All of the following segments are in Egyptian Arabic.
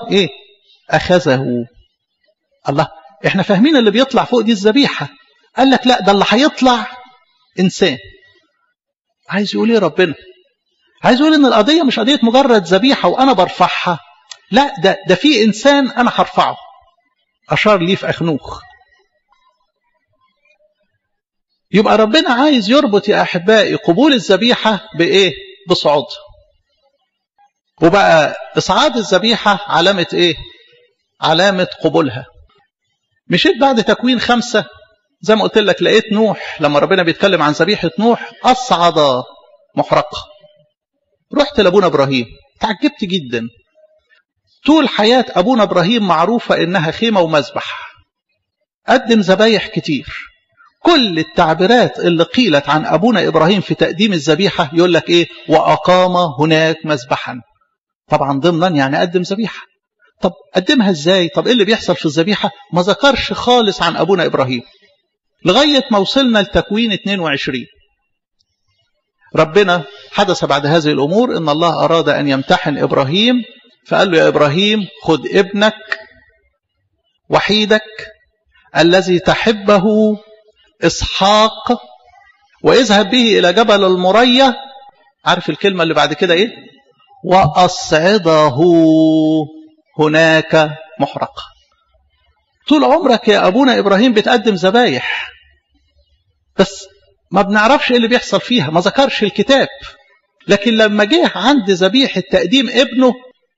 ايه اخذه الله احنا فاهمين اللي بيطلع فوق دي الذبيحه قال لك لا ده اللي هيطلع انسان عايز يقول ايه ربنا عايز يقول ان القضيه مش قضيه مجرد ذبيحه وانا برفعها لا ده ده في انسان انا هرفعه اشار ليه في اخنوخ يبقى ربنا عايز يربط يا احبائي قبول الذبيحه بايه بصعودها وبقى اصعاد الذبيحه علامه ايه علامه قبولها مشيت بعد تكوين خمسة زي ما قلت لك لقيت نوح لما ربنا بيتكلم عن ذبيحة نوح أصعد محرقة رحت لأبونا إبراهيم تعجبت جدا طول حياة أبونا إبراهيم معروفة إنها خيمة ومذبح قدم ذبايح كتير كل التعبيرات اللي قيلت عن أبونا إبراهيم في تقديم الذبيحة يقول لك إيه وأقام هناك مذبحا طبعا ضمنا يعني قدم ذبيحة طب قدمها ازاي طب ايه اللي بيحصل في الذبيحه ما ذكرش خالص عن ابونا ابراهيم لغايه ما وصلنا لتكوين 22 ربنا حدث بعد هذه الامور ان الله اراد ان يمتحن ابراهيم فقال له يا ابراهيم خذ ابنك وحيدك الذي تحبه اسحاق واذهب به الى جبل المريه عارف الكلمه اللي بعد كده ايه واصعده هناك محرقة طول عمرك يا أبونا إبراهيم بتقدم ذبايح بس ما بنعرفش إيه اللي بيحصل فيها ما ذكرش الكتاب لكن لما جه عند ذبيحة تقديم ابنه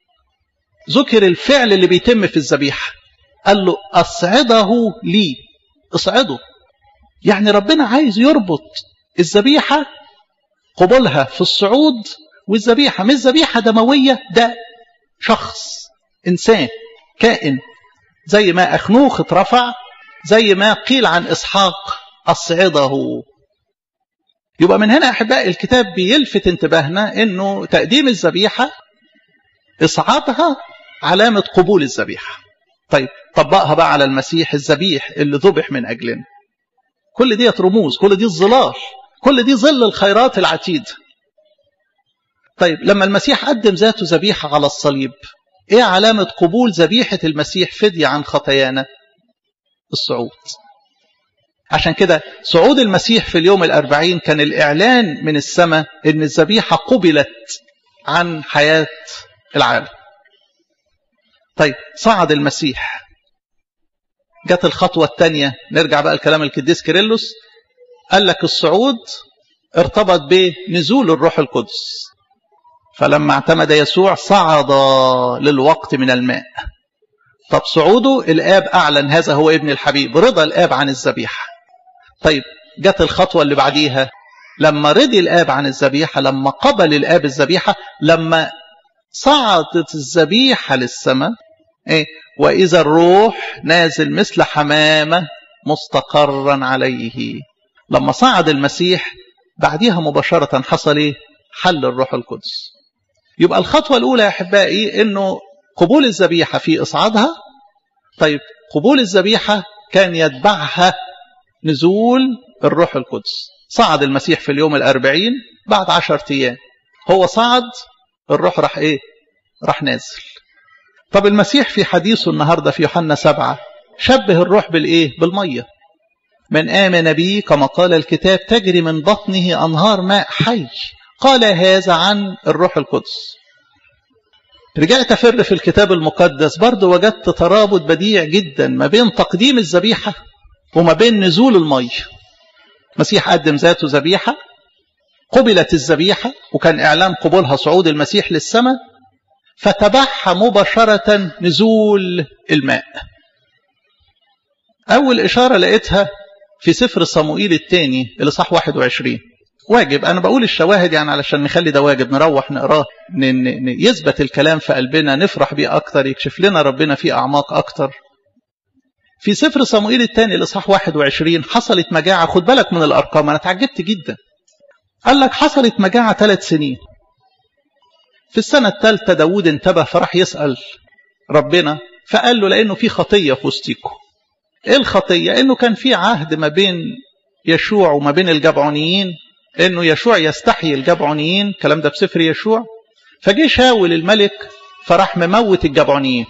ذكر الفعل اللي بيتم في الذبيحة قال له أصعده لي اصعده يعني ربنا عايز يربط الذبيحة قبولها في الصعود والذبيحة مش ذبيحة دموية ده شخص إنسان كائن زي ما أخنوخ اترفع زي ما قيل عن إسحاق أصعده يبقى من هنا أحباء الكتاب بيلفت انتباهنا أنه تقديم الذبيحة إصعادها علامة قبول الذبيحة طيب طبقها بقى على المسيح الذبيح اللي ذبح من أجلنا كل دي رموز كل دي الظلال كل دي ظل الخيرات العتيد طيب لما المسيح قدم ذاته ذبيحة على الصليب ايه علامة قبول ذبيحة المسيح فدية عن خطايانا الصعود عشان كده صعود المسيح في اليوم الأربعين كان الإعلان من السماء إن الذبيحة قبلت عن حياة العالم طيب صعد المسيح جت الخطوة الثانية نرجع بقى الكلام القديس كيرلس قال لك الصعود ارتبط بنزول الروح القدس فلما اعتمد يسوع صعد للوقت من الماء طب صعوده الآب أعلن هذا هو ابن الحبيب رضا الآب عن الذبيحة طيب جت الخطوة اللي بعديها لما رضي الآب عن الذبيحة لما قبل الآب الذبيحة لما صعدت الذبيحة للسماء إيه؟ وإذا الروح نازل مثل حمامة مستقرا عليه لما صعد المسيح بعديها مباشرة حصل إيه؟ حل الروح القدس يبقى الخطوة الأولى يا أحبائي أنه قبول الذبيحة في إصعادها طيب قبول الذبيحة كان يتبعها نزول الروح القدس صعد المسيح في اليوم الأربعين بعد عشرة أيام هو صعد الروح راح إيه راح نازل طب المسيح في حديثه النهاردة في يوحنا سبعة شبه الروح بالإيه بالمية من آمن بي كما قال الكتاب تجري من بطنه أنهار ماء حي قال هذا عن الروح القدس رجعت أفر في الكتاب المقدس برضو وجدت ترابط بديع جدا ما بين تقديم الذبيحة وما بين نزول المية المسيح قدم ذاته ذبيحة قبلت الذبيحة وكان إعلان قبولها صعود المسيح للسماء فتبعها مباشرة نزول الماء أول إشارة لقيتها في سفر صموئيل الثاني اللي صح 21 واجب أنا بقول الشواهد يعني علشان نخلي ده واجب نروح نقراه يثبت الكلام في قلبنا نفرح بيه أكتر يكشف لنا ربنا فيه أعماق أكتر في سفر صموئيل الثاني الإصحاح 21 حصلت مجاعة خد بالك من الأرقام أنا تعجبت جدا قال لك حصلت مجاعة ثلاث سنين في السنة الثالثة داود انتبه فراح يسأل ربنا فقال له لأنه في خطية في وسطيكم ايه الخطية انه كان في عهد ما بين يشوع وما بين الجبعونيين انه يشوع يستحيي الجبعونيين الكلام ده في سفر يشوع فجه شاول الملك فراح مموت الجبعونيين